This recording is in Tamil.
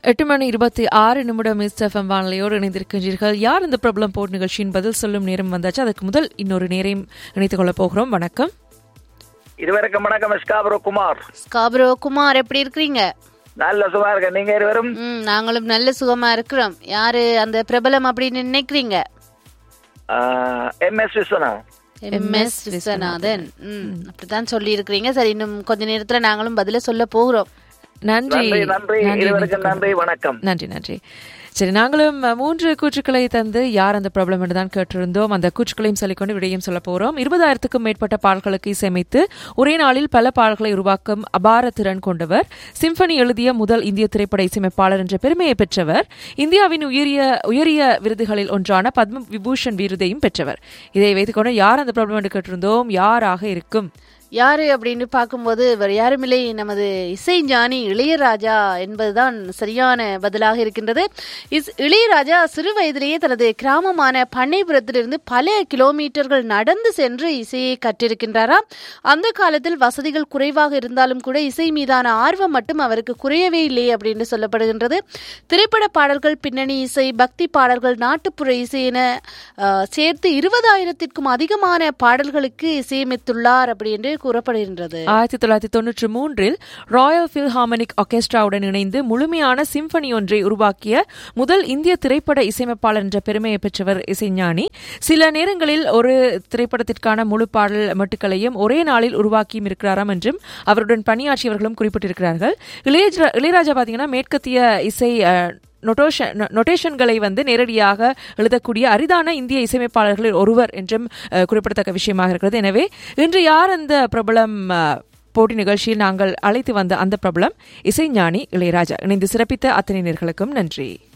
எட்டு மணி இருபத்தி ஆறு நிமிடம் மிஸ் எஃப்எம் வானிலையோடு இணைந்திருக்கின்றீர்கள் யார் இந்த பிரபலம் போட் நிகழ்ச்சியின் பதில் சொல்லும் நேரம் வந்தாச்சு அதுக்கு முதல் இன்னொரு நேரையும் இணைத்துக் கொள்ளப் போகிறோம் வணக்கம் இருவருக்கும் வணக்கம் ஸ்காபரோ குமார் ஸ்காப்ரோ குமார் எப்படி இருக்கிறீங்க நல்ல சுகமா இருக்க நீங்க இருவரும் ம் நாங்களும் நல்ல சுகமா இருக்கிறோம் யாரு அந்த பிரபலம் அப்படின்னு நினைக்கிறீங்க எம் எஸ் விஸ்வனா எம் எஸ் விஸ்வநாதன் ம் அப்படித்தான் சொல்லி இருக்கிறீங்க சரி இன்னும் கொஞ்ச நேரத்துல நாங்களும் பதில சொல்ல போகிறோம் நன்றி நன்றி நன்றி இருவருக்கும் நன்றி வணக்கம் நன்றி நன்றி சரி நாங்களும் அஹ், மூன்று கூற்றுக்களை தந்து யார் அந்த ப்ராப்ளம் என்று தான் கேட்டிருந்தோம் அந்த கூற்றுக்களையும் சொல்லிக்கொண்டு விடையும் சொல்ல போறோம் இருபதாயிரத்துக்கும் மேற்பட்ட பாடல்களுக்கு இசையமைத்து ஒரே நாளில் பல பாடல்களை உருவாக்கும் அபார திறன் கொண்டவர் சிம்பனி எழுதிய முதல் இந்திய திரைப்பட இசையமைப்பாளர் என்ற பெருமையை பெற்றவர் இந்தியாவின் உயரிய உயரிய விருதுகளில் ஒன்றான பத்ம விபூஷன் விருதையும் பெற்றவர் இதை வைத்துக்கொண்டு யார் அந்த ப்ராப்ளம் என்று கேட்டிருந்தோம் யாராக இருக்கும் யாரு அப்படின்னு பார்க்கும்போது வேறு யாருமில்லை நமது இசை ஞானி இளையராஜா என்பதுதான் சரியான பதிலாக இருக்கின்றது இஸ் இளையராஜா சிறு வயதிலேயே தனது கிராமமான பண்ணைபுரத்திலிருந்து பல கிலோமீட்டர்கள் நடந்து சென்று இசையை கற்றிருக்கின்றாராம் அந்த காலத்தில் வசதிகள் குறைவாக இருந்தாலும் கூட இசை மீதான ஆர்வம் மட்டும் அவருக்கு குறையவே இல்லை அப்படின்னு சொல்லப்படுகின்றது திரைப்பட பாடல்கள் பின்னணி இசை பக்தி பாடல்கள் நாட்டுப்புற இசை என அஹ், சேர்த்து இருபதாயிரத்திற்கும் அதிகமான பாடல்களுக்கு இசையமைத்துள்ளார் அப்படி என்று கூறப்படுகின்றது ஆயிரத்தி தொள்ளாயிரத்தி தொன்னூற்றி மூன்றில் ராயல் பில்ஹார்மனிக் ஆர்கெஸ்ட்ராவுடன் இணைந்து முழுமையான சிம்பனி ஒன்றை உருவாக்கிய முதல் இந்திய திரைப்பட இசையமைப்பாளர் என்ற பெருமையை பெற்றவர் இசைஞானி சில நேரங்களில் ஒரு திரைப்படத்திற்கான முழு பாடல் மட்டுக்களையும் ஒரே நாளில் உருவாக்கியும் இருக்கிறாராம் என்றும் அவருடன் பணியாற்றியவர்களும் குறிப்பிட்டிருக்கிறார்கள் இளையராஜா இளையராஜா பார்த்தீங்கன்னா மேற்கத்திய இசை அஹ், நொட்டோஷன் நொட்டேஷன்களை வந்து நேரடியாக எழுதக்கூடிய அரிதான இந்திய இசையமைப்பாளர்களில் ஒருவர் என்றும் அஹ், குறிப்பிடத்தக்க விஷயமாக இருக்கிறது எனவே இன்று யார் அந்த பிரபலம் அஹ், போட்டி நிகழ்ச்சியில் நாங்கள் அழைத்து வந்த அந்த பிரபலம் இசைஞானி இளையராஜா இணைந்து சிறப்பித்த அத்தனை நேர்களுக்கும் நன்றி